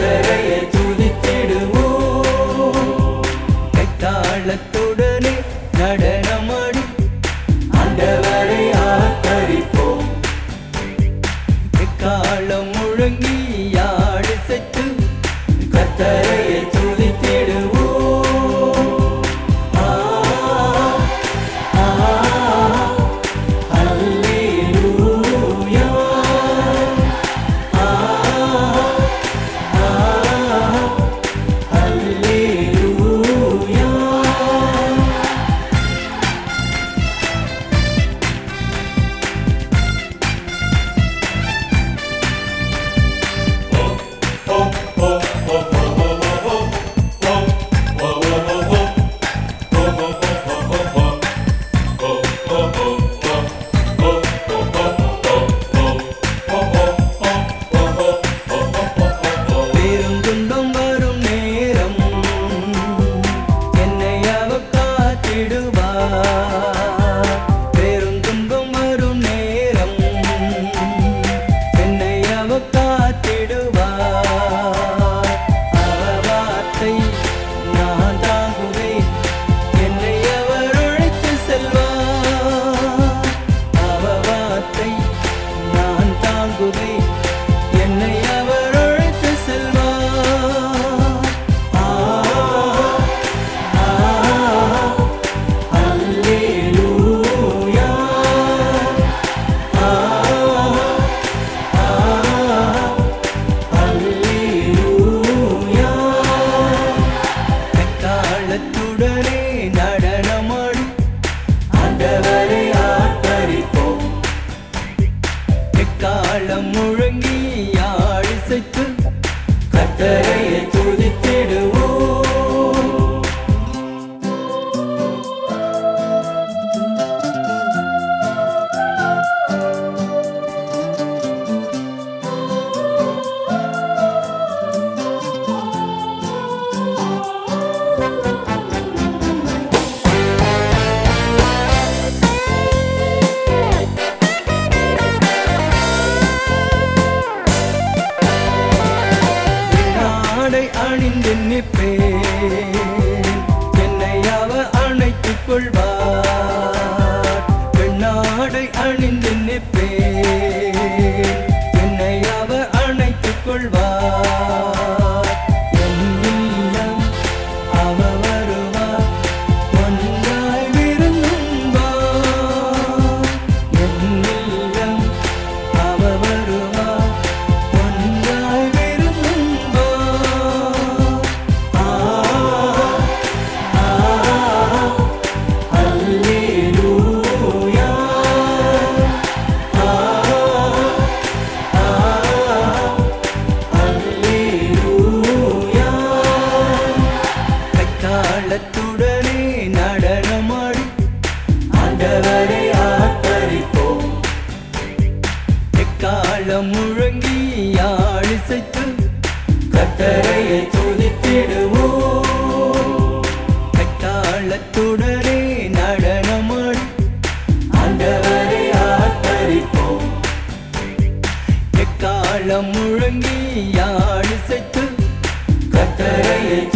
கத்தரையை துதித்திடுவோம் கைத்தாளத்துடனே நடனமாடி ஆண்டவரை ஆத்தரிப்போம் எக்காலம் முழங்கி யாழிசைத்து கத்தரையை துதித்திடுவோம் ஆ, ஆ, அல்லேலூயா. ஆ, ஆ, அல்லேலூயா. பெருந்துன்பம் வரும் நேரம் என்னை அவ காத்திடுவார் பெருந்துன்பம் வரும் நேரம் என்னை அவ காத்திடுவார் அவ வார்த்தை நான் தாங்குவேன் என்னை அவர் உழைத்து செல்வார் அவ வார்த்தை நான் தாங்குவேன் என்னை அவர் உழைத்து செல்வார் ஆ ஆ அல்லேலூயா ஆ ஆ அல்லேலூயா எக்காலத்துடனே நடனமாடி ஆண்டவரை ஆத்தரிப்போம் எக்காலம் முழங்கி யாழிசைத்து கத்தரையை துதித்திடுவோம் நாடை அணிந்து நிற்பேன் என்னை அவ அணைத்துக் கொள்வார் பெண்ணாடை அணிந்து நிற்பேன் என்னை அவ அணைத்துக் கொள்வார் என் இல்லம் அவ வருவார் ஒன்றாய் விருந்தும்பார் என் இல்லம் அவ வருவார் ஒன்றாய் விருந்தும்பார் ஆ ஆ அல்லேலூயா ஆ ஆ அல்லேலூயா கைத்தாளத்துடனே நடனமாடி ஆண்டவரை ஆத்தரிப்போம் எக்காலம் முழங்கி யாழிசைத்து கத்தரையை துதித்திடுவோம் கைத்தாளத்துடனே நடனமாடி ஆண்டவரை ஆத்தரிப்போம் எக்காலம் முழங்கி யாழிசைத்து கத்தரையை